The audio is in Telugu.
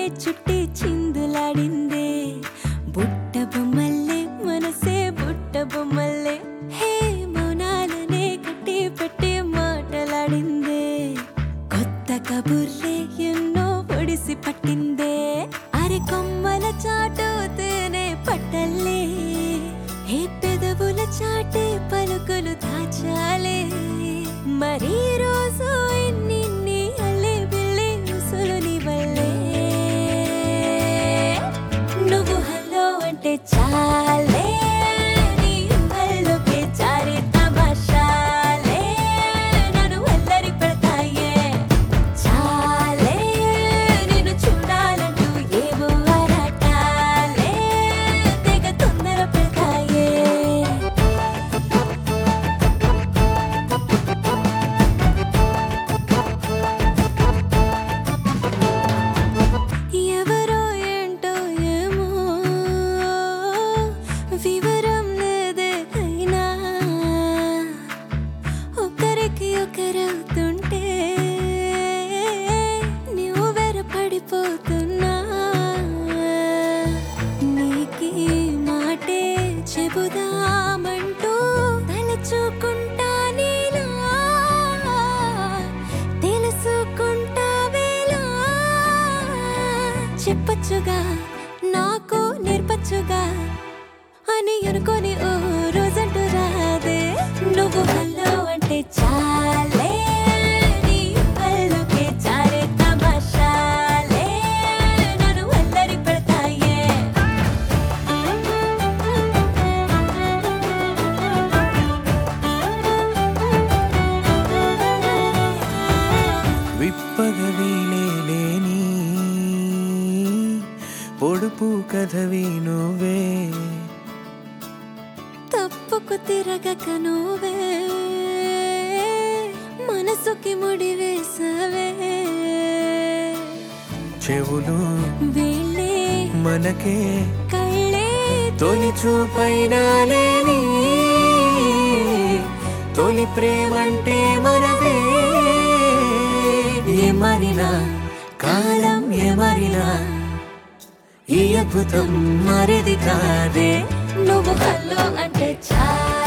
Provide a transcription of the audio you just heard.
చుట్టి చిందులాడిందే బుట్ట బొమ్మల్లే మనసే బుట్ట బొమ్మల్లే హే మౌనాలనే కట్టి పెట్టి మాటలాడిందే కొత్త కబుర్లే ఎన్నో ఒడిసి పట్టిందే అరి కొమ్మల చాటుతేనే పట్టల్లే హే పెదవుల చాటే పలుకులు దాచాలే మరీ రోజు ఇన్నిన్ని అల్లే బిల్లే ఉసులు నీ వల్లే నువ్వు హలో అంటే చాలే నీ ఊహల్లోకే జారే తమాషాలే నన్ను అల్లరి పెడతాయే చాలే నిన్ను చూడాలంటూ ఏవో ఆరాటాలే తెగ తొందర పెడతాయే ఎవరో ఏంటో ఏమో వివరం లేదే అయినా ఒకరికి ఒకరవుతుంటే నువ్వు వెర పడిపోతున్నా నీకి మాటే చెబుదామంటూ తలచుకుంటా నీలా తెలుసుకుంటావేలా చెప్పచ్చుగా నాకు నేర్పచ్చుగా అని అనుకొని ఓ రోజంటూ రాదే నువ్వు హలో అంటే చాలే నీ పల్లుకే చారే తమాషాలే నన్ను అల్లరి పెడతాయే విప్పగ వీలేని పొడుపు కథవి నువ్వే తప్పుకు తిరగక నువ్వే మనసుకి ముడి వేసవే చెవులు వీళ్ళే మనకే కళ్ళే తొలి చూపైనా లేని తొలి ప్రేమంటే మనదే ఏమరినా కాలం ఏమరినా ఈ అద్భుతం మరిది కాదే నువ్వు హలో అంటే చాలా